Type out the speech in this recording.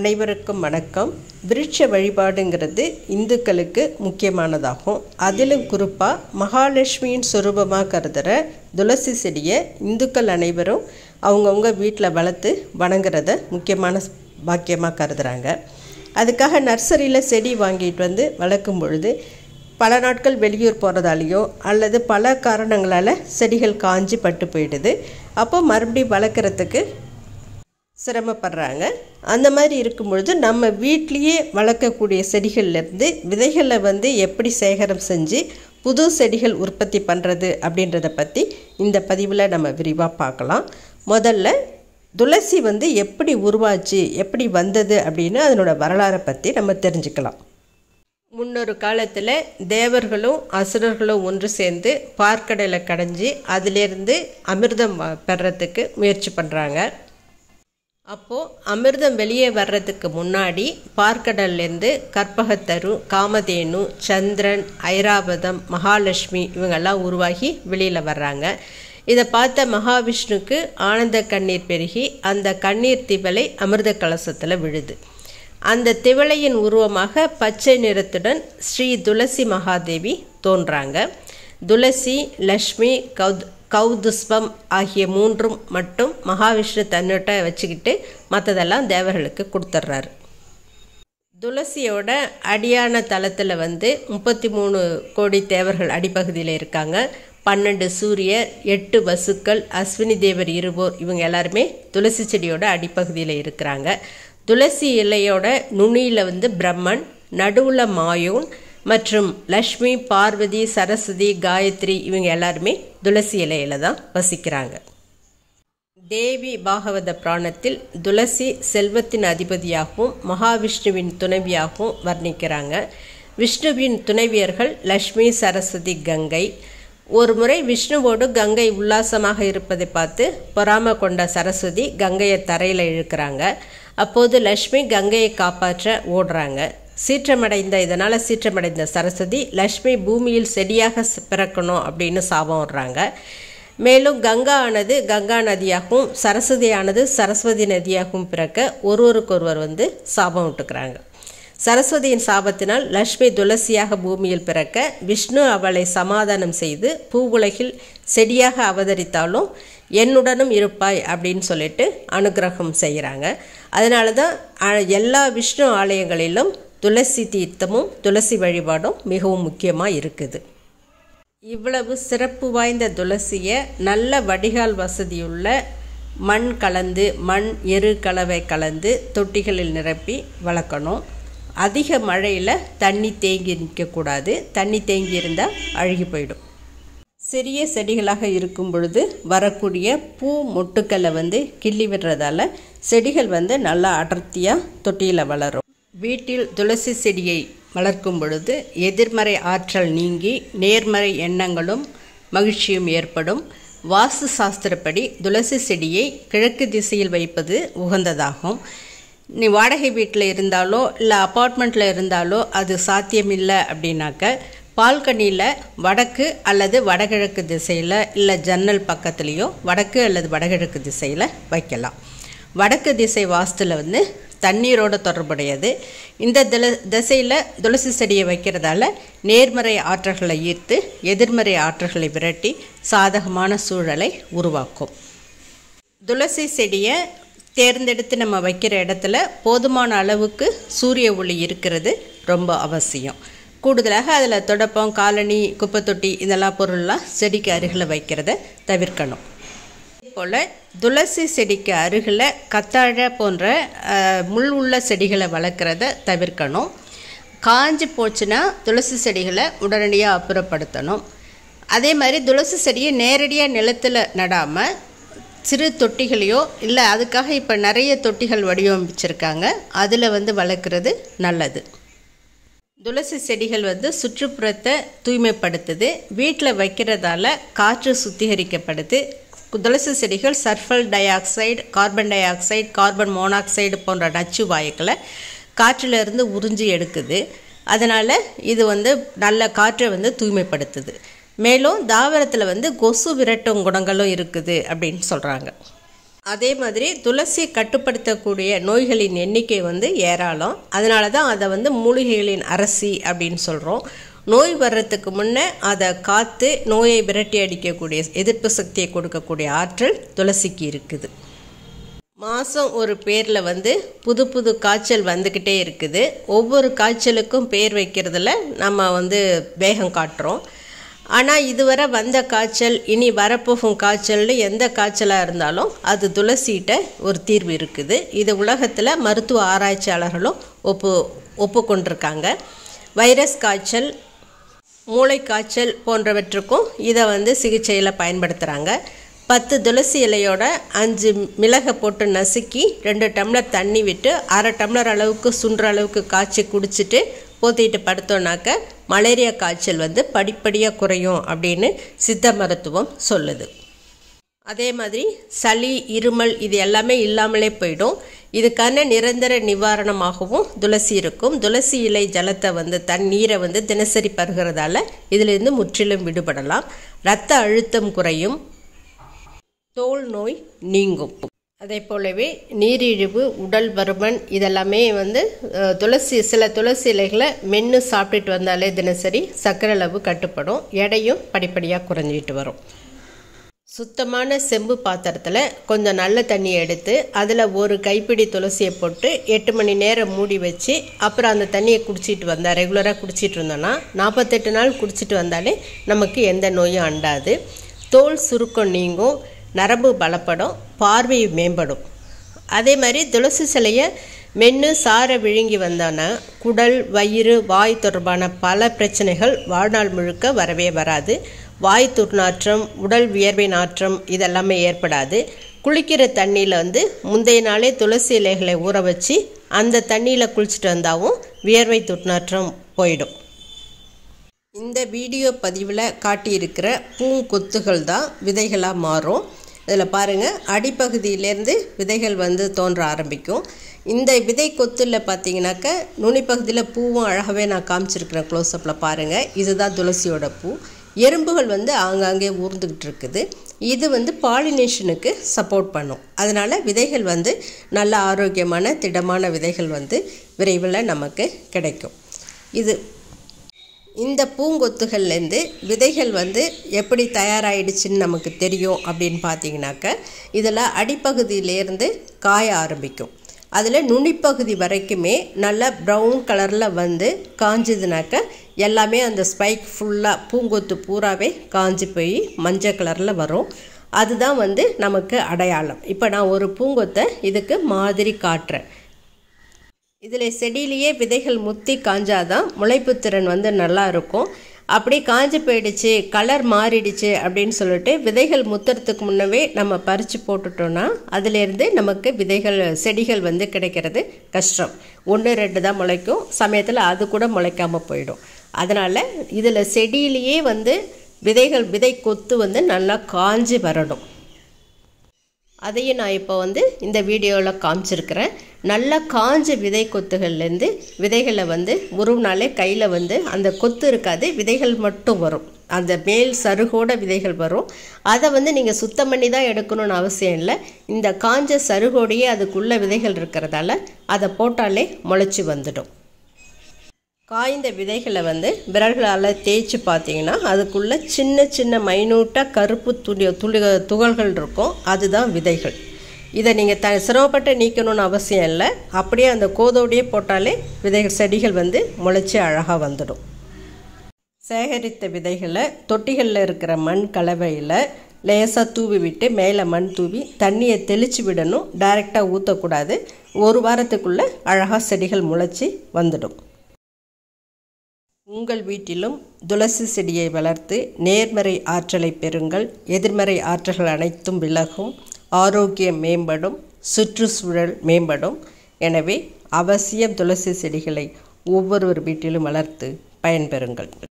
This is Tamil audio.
அனைவருக்கும் வணக்கம் விருட்ச வழிபாடுங்கிறது இந்துக்களுக்கு முக்கியமானதாகும் அதிலும் குறிப்பாக மகாலட்சுமியின் சுரூபமாக கருதுகிற துளசி செடியை இந்துக்கள் அனைவரும் அவங்கவுங்க வீட்டில் வளர்த்து வணங்குறத முக்கியமான பாக்கியமாக கருதுகிறாங்க அதுக்காக நர்சரியில் செடி வாங்கிட்டு வந்து வளர்க்கும் பொழுது பல நாட்கள் வெளியூர் போகிறதாலேயோ அல்லது பல காரணங்களால் செடிகள் காஞ்சி பட்டு போயிடுது அப்போ மறுபடியும் வளர்க்குறதுக்கு சிரமப்படுறாங்க அந்த மாதிரி இருக்கும் பொழுது நம்ம வீட்லேயே வளர்க்கக்கூடிய செடிகள்லேருந்து விதைகளை வந்து எப்படி சேகரம் செஞ்சு புது செடிகள் உற்பத்தி பண்ணுறது அப்படின்றத பற்றி இந்த பதிவில் நம்ம விரிவாக பார்க்கலாம் முதல்ல துளசி வந்து எப்படி உருவாச்சு எப்படி வந்தது அப்படின்னு அதனோட வரலாறை பற்றி நம்ம தெரிஞ்சுக்கலாம் முன்னொரு காலத்தில் தேவர்களும் அசுரர்களும் ஒன்று சேர்ந்து பார்க்கடலை கடைஞ்சி அதிலேருந்து அமிர்தம் வ- பெறறதுக்கு முயற்சி பண்ணுறாங்க அப்போது அமிர்தம் வெளியே வர்றதுக்கு முன்னாடி பார்க்கடல்லேருந்து கற்பகத்தரு காமதேனு சந்திரன் ஐராவதம் மகாலட்சுமி இவங்கெல்லாம் உருவாகி வெளியில் வர்றாங்க இதை பார்த்த மகாவிஷ்ணுக்கு ஆனந்த கண்ணீர் பெருகி அந்த கண்ணீர் திவலை அமிர்த கலசத்தில் விழுது அந்த திவளையின் உருவமாக பச்சை நிறத்துடன் ஸ்ரீ துளசி மகாதேவி தோன்றாங்க துளசி லக்ஷ்மி கௌத் கௌதுஸ்வம் ஆகிய மூன்றும் மட்டும் மகாவிஷ்ணு தன்னிட்ட வச்சுக்கிட்டு மற்றதெல்லாம் தேவர்களுக்கு கொடுத்துட்றாரு துளசியோட அடியான தளத்தில் வந்து முப்பத்தி மூணு கோடி தேவர்கள் அடிப்பகுதியில் இருக்காங்க பன்னெண்டு சூரியர் எட்டு வசுக்கள் அஸ்வினி தேவர் இருவோர் இவங்க எல்லாருமே துளசி செடியோட அடிப்பகுதியில் இருக்கிறாங்க துளசி இலையோட நுனியில் வந்து பிரம்மன் நடுவில் மாயோன் மற்றும் லக்ஷ்மி பார்வதி சரஸ்வதி காயத்ரி இவங்க எல்லாருமே துளசி இலையில தான் வசிக்கிறாங்க தேவி பாகவத புராணத்தில் துளசி செல்வத்தின் அதிபதியாகவும் மகாவிஷ்ணுவின் துணைவியாகவும் வர்ணிக்கிறாங்க விஷ்ணுவின் துணைவியர்கள் லக்ஷ்மி சரஸ்வதி கங்கை ஒரு முறை விஷ்ணுவோடு கங்கை உல்லாசமாக இருப்பதை பார்த்து பொறாம கொண்ட சரஸ்வதி கங்கையை தரையில் இழுக்கிறாங்க அப்போது லக்ஷ்மி கங்கையை காப்பாற்ற ஓடுறாங்க சீற்றமடைந்த இதனால் சீற்றமடைந்த சரஸ்வதி லக்ஷ்மி பூமியில் செடியாக ஸ்- பிறக்கணும் அப்படின்னு சாபம் விடுறாங்க மேலும் கங்கா ஆனது கங்கா நதியாகவும் சரஸ்வதி ஆனது சரஸ்வதி நதியாகவும் பிறக்க ஒருவருக்கொருவர் வந்து சாபம் விட்டுக்கிறாங்க சரஸ்வதியின் சாபத்தினால் லக்ஷ்மி துளசியாக பூமியில் பிறக்க விஷ்ணு அவளை சமாதானம் செய்து பூவுலகில் செடியாக அவதரித்தாலும் என்னுடனும் இருப்பாய் அப்படின்னு சொல்லிட்டு அனுக்கிரகம் செய்கிறாங்க அதனால தான் அ- எல்லா விஷ்ணு ஆலயங்களிலும் துளசி தீர்த்தமும் துளசி வழிபாடும் மிகவும் முக்கியமாக இருக்குது இவ்வளவு சிறப்பு வாய்ந்த துளசியை நல்ல வடிகால் வசதியுள்ள மண் கலந்து மண் எரு கலவை கலந்து தொட்டிகளில் நிரப்பி வளர்க்கணும் அதிக மழையில் தண்ணி தேங்கி நிற்கக்கூடாது தண்ணி தேங்கி இருந்தால் அழுகி போயிடும் சிறிய செடிகளாக இருக்கும் பொழுது வரக்கூடிய பூ மொட்டுக்களை வந்து கிள்ளி விடுறதால செடிகள் வந்து நல்லா அடர்த்தியாக தொட்டியில் வளரும் வீட்டில் துளசி செடியை வளர்க்கும் பொழுது எதிர்மறை ஆற்றல் நீங்கி நேர்மறை எண்ணங்களும் மகிழ்ச்சியும் ஏற்படும் வாஸ்து சாஸ்திரப்படி துளசி செடியை கிழக்கு திசையில் வைப்பது உகந்ததாகும் நீ வாடகை வீட்டில் இருந்தாலோ இல்லை அப்பார்ட்மெண்ட்டில் இருந்தாலோ அது சாத்தியமில்லை அப்படின்னாக்க பால்கனியில் வடக்கு அல்லது வடகிழக்கு திசையில் இல்லை ஜன்னல் பக்கத்துலேயோ வடக்கு அல்லது வடகிழக்கு திசையில் வைக்கலாம் வடக்கு திசை வாஸ்துல வந்து தண்ணீரோட தொடர்புடையது இந்த தில திசையில் துளசி செடியை வைக்கிறதால நேர்மறை ஆற்றல்களை ஈர்த்து எதிர்மறை ஆற்றல்களை விரட்டி சாதகமான சூழலை உருவாக்கும் துளசி செடியை தேர்ந்தெடுத்து நம்ம வைக்கிற இடத்துல போதுமான அளவுக்கு சூரிய ஒளி இருக்கிறது ரொம்ப அவசியம் கூடுதலாக அதில் தொடப்பம் காலனி குப்பைத்தொட்டி இதெல்லாம் பொருள்லாம் செடிக்கு அருகில் வைக்கிறத தவிர்க்கணும் போல் துளசி செடிக்கு அருகில் கத்தாழை போன்ற அஹ், முள் உள்ள செடிகளை வளர்க்குறத தவிர்க்கணும் காஞ்சி போச்சுன்னா துளசி செடிகளை உடனடியாக அப்புறப்படுத்தணும் அதே மாதிரி துளசி செடியை நேரடியாக நிலத்தில் நடாமல் சிறு தொட்டிகளையோ இல்லை அதுக்காக இப்போ நிறைய தொட்டிகள் வடிவமைச்சிருக்காங்க அதில் வந்து வளர்க்குறது நல்லது துளசி செடிகள் வந்து சுற்றுப்புறத்தை தூய்மைப்படுத்துது வீட்டில் வைக்கிறதால காற்று சுத்திகரிக்கப்படுது துளசி செடிகள் sulphur dioxide carbon dioxide carbon monoxide போன்ற நச்சு வாயுக்களை காற்றிலிருந்து உறிஞ்சி எடுக்குது அதனால் இது வந்து நல்ல காற்றை வந்து தூய்மைப்படுத்துது மேலும் தாவரத்தில் வந்து கொசு விரட்டும் குணங்களும் இருக்குது அப்படின்னு சொல்கிறாங்க அதே மாதிரி துளசி கட்டுப்படுத்தக்கூடிய நோய்களின் எண்ணிக்கை வந்து ஏராளம் அதனால தான் அதை வந்து மூலிகைகளின் அரசி அப்படின்னு சொல்கிறோம் நோய் வர்றதுக்கு முன்னே அதை காத்து நோயை விரட்டி அடிக்கக்கூடிய எதிர்ப்பு சக்தியை கொடுக்கக்கூடிய ஆற்றல் துளசிக்கு இருக்குது மாதம் ஒரு பேரில் வந்து புது புது காய்ச்சல் வந்துக்கிட்டே இருக்குது ஒவ்வொரு காய்ச்சலுக்கும் பேர் வைக்கிறதுல நம்ம வந்து வேகம் காட்டுறோம் ஆனால் இதுவரை வந்த காய்ச்சல் இனி வரப்போகும் காய்ச்சல்னு எந்த காய்ச்சலாக இருந்தாலும் அது துளசிகிட்ட ஒரு தீர்வு இருக்குது இது உலகத்தில் மருத்துவ ஆராய்ச்சியாளர்களும் ஒப்பு ஒப்புக்கொண்டிருக்காங்க வைரஸ் காய்ச்சல் மூளை காய்ச்சல் போன்றவற்றுக்கும் இதை வந்து சிகிச்சையில் பயன்படுத்துகிறாங்க பத்து துளசி இலையோட அஞ்சு மிளகை போட்டு நசுக்கி ரெண்டு டம்ளர் தண்ணி விட்டு அரை டம்ளர் அளவுக்கு சுண்டுற அளவுக்கு காய்ச்சி குடிச்சிட்டு போத்திட்டு படுத்தோன்னாக்க மலேரியா காய்ச்சல் வந்து படிப்படியாக குறையும் அப்படின்னு சித்த மருத்துவம் சொல்லுது அதே மாதிரி சளி இருமல் இது எல்லாமே இல்லாமலே போயிடும் இதுக்கான நிரந்தர நிவாரணமாகவும் துளசி இருக்கும் துளசி இலை ஜலத்தை வந்து தண்ணீரை வந்து தினசரி பருகிறதால இதிலிருந்து முற்றிலும் விடுபடலாம் இரத்த அழுத்தம் குறையும் தோல் நோய் நீங்கும் அதே போலவே நீரிழிவு உடல் பருமன் இதெல்லாமே வந்து அஹ், துளசி சில துளசி இலைகளை மென்று சாப்பிட்டுட்டு வந்தாலே தினசரி சர்க்கரை அளவு கட்டுப்படும் எடையும் படிப்படியாக குறைஞ்சிட்டு வரும் சுத்தமான செம்பு பாத்திரத்தில் கொஞ்சம் நல்ல தண்ணி எடுத்து அதில் ஒரு கைப்பிடி துளசியை போட்டு எட்டு மணி நேரம் மூடி வச்சு அப்புறம் அந்த தண்ணியை குடிச்சிட்டு வந்தால் ரெகுலராக குடிச்சிட்டு இருந்தோன்னா நாற்பத்தெட்டு நாள் குடிச்சிட்டு வந்தாலே நமக்கு எந்த நோயும் அண்டாது தோல் சுருக்கம் நீங்கும் நரம்பு பலப்படும் பார்வை மேம்படும் அதே மாதிரி துளசி சிலையை மென்று சார விழுங்கி வந்தோன்னா குடல் வயிறு வாய் தொடர்பான பல பிரச்சனைகள் வாழ்நாள் முழுக்க வரவே வராது வாய் துர்நாற்றம் உடல் வியர்வை நாற்றம் இதெல்லாமே ஏற்படாது குளிக்கிற தண்ணியில் வந்து முந்தைய நாளே துளசி இலைகளை ஊற வச்சு அந்த தண்ணியில் குளிச்சுட்டு வந்தாவும் வியர்வை துர்நாற்றம் போயிடும் இந்த வீடியோ பதிவில் காட்டியிருக்கிற பூங்கொத்துகள் தான் விதைகளாக மாறும் இதில் பாருங்கள் அடிப்பகுதியிலேருந்து விதைகள் வந்து தோன்ற ஆரம்பிக்கும் இந்த விதை கொத்தில் பார்த்தீங்கன்னாக்க நுனிப்பகுதியில் பூவும் அழகாகவே நான் காமிச்சிருக்கிறேன் க்ளோஸ்அப்பில் பாருங்கள் இதுதான் துளசியோட பூ எறும்புகள் வந்து ஆங்காங்கே ஊர்ந்துக்கிட்டு இருக்குது இது வந்து பாலினேஷனுக்கு சப்போர்ட் பண்ணும் அதனால் விதைகள் வந்து நல்ல ஆரோக்கியமான திடமான விதைகள் வந்து விரைவில் நமக்கு கிடைக்கும் இது இந்த பூங்கொத்துகள்லேருந்து விதைகள் வந்து எப்படி தயாராகிடுச்சின்னு நமக்கு தெரியும் அப்படின்னு பார்த்தீங்கன்னாக்க இதில் அடிப்பகுதியிலேருந்து காய ஆரம்பிக்கும் அதில் நுனிப்பகுதி வரைக்குமே நல்ல ப்ரௌன் கலரில் வந்து காஞ்சதுனாக்க எல்லாமே அந்த ஸ்பைக் ஃபுல்லாக பூங்கொத்து பூராவே காஞ்சி போய் மஞ்சள் கலரில் வரும் அதுதான் வந்து நமக்கு அடையாளம் இப்போ நான் ஒரு பூங்கொத்தை இதுக்கு மாதிரி காட்டுறேன் இதில் செடியிலேயே விதைகள் முத்தி காஞ்சாதான் முளைப்பு திறன் வந்து நல்லா இருக்கும் அப்படி காஞ்சு போயிடுச்சு கலர் மாறிடுச்சு அப்படின்னு சொல்லிட்டு விதைகள் முத்துறதுக்கு முன்னவே நம்ம பறித்து போட்டுட்டோன்னா அதிலேருந்து நமக்கு விதைகள் செடிகள் வந்து கிடைக்கிறது கஷ்டம் ஒன்று ரெண்டு தான் முளைக்கும் சமயத்தில் அது கூட முளைக்காமல் போயிடும் அதனால் இதில் செடியிலேயே வந்து விதைகள் விதை கொத்து வந்து நல்லா காஞ்சி வரணும் அதையும் நான் இப்போ வந்து இந்த வீடியோவில் காமிச்சிருக்கிறேன் நல்லா காஞ்ச விதை கொத்துகள்லேருந்து விதைகளை வந்து ஒரு நாளே கையில் வந்து அந்த கொத்து இருக்காது விதைகள் மட்டும் வரும் அந்த மேல் சருகோட விதைகள் வரும் அதை வந்து நீங்கள் சுத்தம் பண்ணி தான் எடுக்கணும்னு அவசியம் இல்லை இந்த காஞ்ச சருகோடையே அதுக்குள்ள விதைகள் இருக்கிறதால அதை போட்டாலே முளைச்சி வந்துடும் காய்ந்த விதைகளை வந்து விரல்களால் தேய்ச்சி பார்த்தீங்கன்னா அதுக்குள்ளே சின்ன சின்ன மைனூட்டாக கருப்பு துளி துளி துகள்கள் இருக்கும் அதுதான் விதைகள் இதை நீங்கள் த சிரமப்பட்டு நீக்கணும்னு அவசியம் இல்லை அப்படியே அந்த கோதோடையே போட்டாலே விதைகள் செடிகள் வந்து முளைச்சி அழகாக வந்துடும் சேகரித்த விதைகளை தொட்டிகளில் இருக்கிற மண் கலவையில் லேசாக தூவி விட்டு மேலே மண் தூவி தண்ணியை தெளித்து விடணும் டைரெக்டாக ஊற்றக்கூடாது ஒரு வாரத்துக்குள்ளே அழகாக செடிகள் முளைச்சி வந்துடும் உங்கள் வீட்டிலும் துளசி செடியை வளர்த்து நேர்மறை ஆற்றலை பெறுங்கள் எதிர்மறை ஆற்றல்கள் அனைத்தும் விலகும் ஆரோக்கியம் மேம்படும் சுற்றுச்சூழல் மேம்படும் எனவே அவசியம் துளசி செடிகளை ஒவ்வொருவர் வீட்டிலும் வளர்த்து பயன்பெறுங்கள்